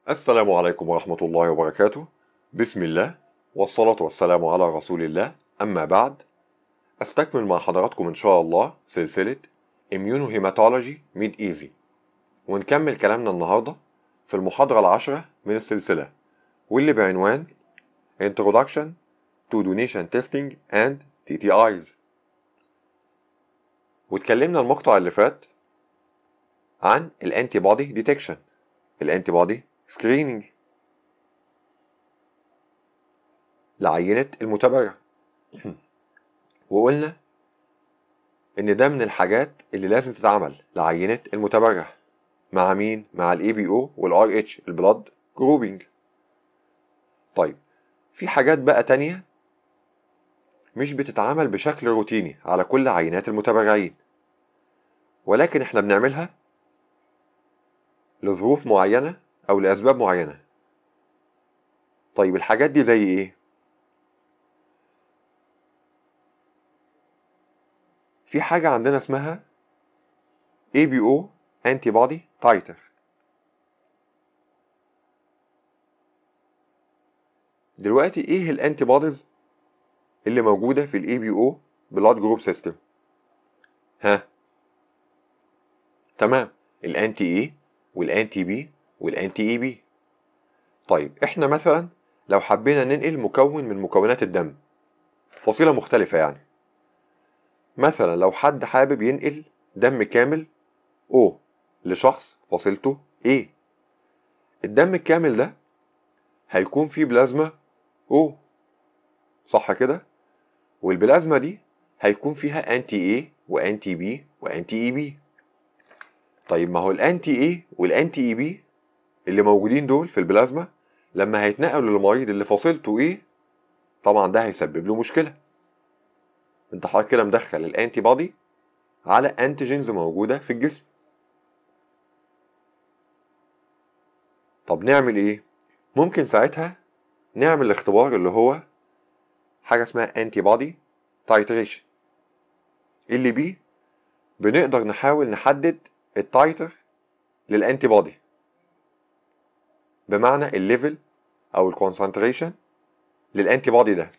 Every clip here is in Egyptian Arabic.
السلام عليكم ورحمة الله وبركاته بسم الله والصلاة والسلام على رسول الله أما بعد أستكمل مع حضراتكم إن شاء الله سلسلة Immunohematology Made Easy ونكمل كلامنا النهاردة في المحاضرة العاشرة من السلسلة واللي بعنوان Introduction to Donation Testing and TTIs واتكلمنا المقطع اللي فات عن الانتي بودي ديتكشن الانتي بودي سكريننج لعينة المتبرع وقلنا ان ده من الحاجات اللي لازم تتعمل لعينة المتبرع مع مين مع الاي بي او والار اتش البلاد جروبينج طيب في حاجات بقى تانية مش بتتعمل بشكل روتيني على كل عينات المتبرعين ولكن احنا بنعملها لظروف معينة أو لأسباب معينة طيب الحاجات دي زي إيه؟ في حاجة عندنا اسمها ABO Antibody Titer دلوقتي إيه الأنتي بوديز اللي موجودة في ال ABO Blood Group System؟ ها؟ تمام الأنتي إيه والأنتي بي والأنتي إي بي طيب إحنا مثلا لو حبينا ننقل مكون من مكونات الدم فصيلة مختلفة يعني مثلا لو حد حابب ينقل دم كامل O لشخص فصيلته A الدم الكامل ده هيكون فيه بلازما O صح كده والبلازما دي هيكون فيها انتي A وانتي B وانتي اي بي طيب ما هو الانتي اي والانتي اي بي اللي موجودين دول في البلازما لما هيتنقلوا للمريض اللي فاصلته ايه طبعا ده هيسبب له مشكله انت حضرتك كده مدخل الانتي بودي على انتيجينز موجوده في الجسم طب نعمل ايه ممكن ساعتها نعمل الاختبار اللي هو حاجه اسمها انتي بودي تايتريشن اللي بيه بنقدر نحاول نحدد التايتر للانتي بودي بمعنى الليفل او الكونسنتريشن للانتي بودي ده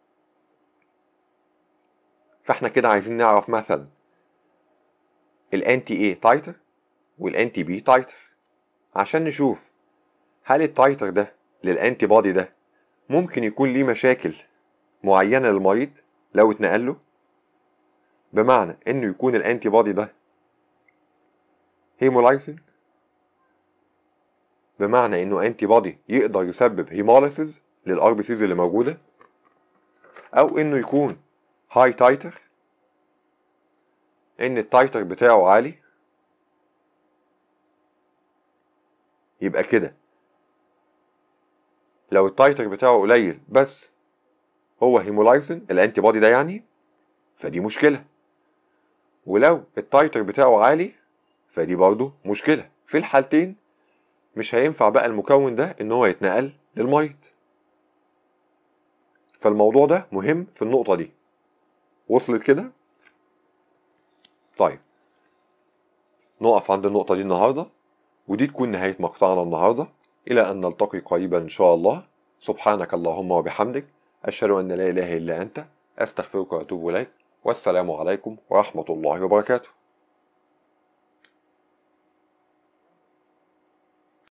فاحنا كده عايزين نعرف مثلا الانتي اي تايتر والانتي بي تايتر عشان نشوف هل التايتر ده للانتي بودي ده ممكن يكون ليه مشاكل معينه للمريض لو اتنقل له بمعنى انه يكون الانتي بودي ده هيمولايسين بمعنى انه انتي بودي يقدر يسبب هيموليسيس للار بي سيز اللي موجوده او انه يكون هاي تايتر ان التايتر بتاعه عالي يبقى كده لو التايتر بتاعه قليل بس هو هيمولايسين الانتي بودي ده يعني فدي مشكله ولو التايتر بتاعه عالي فدي برضه مشكلة في الحالتين مش هينفع بقى المكون ده ان هو يتنقل للمريض فالموضوع ده مهم في النقطة دي وصلت كده طيب نقف عند النقطة دي النهاردة ودي تكون نهاية مقطعنا النهاردة إلى أن نلتقي قريبا إن شاء الله سبحانك اللهم وبحمدك أشهد أن لا إله إلا أنت أستغفرك وأتوب إليك والسلام عليكم ورحمة الله وبركاته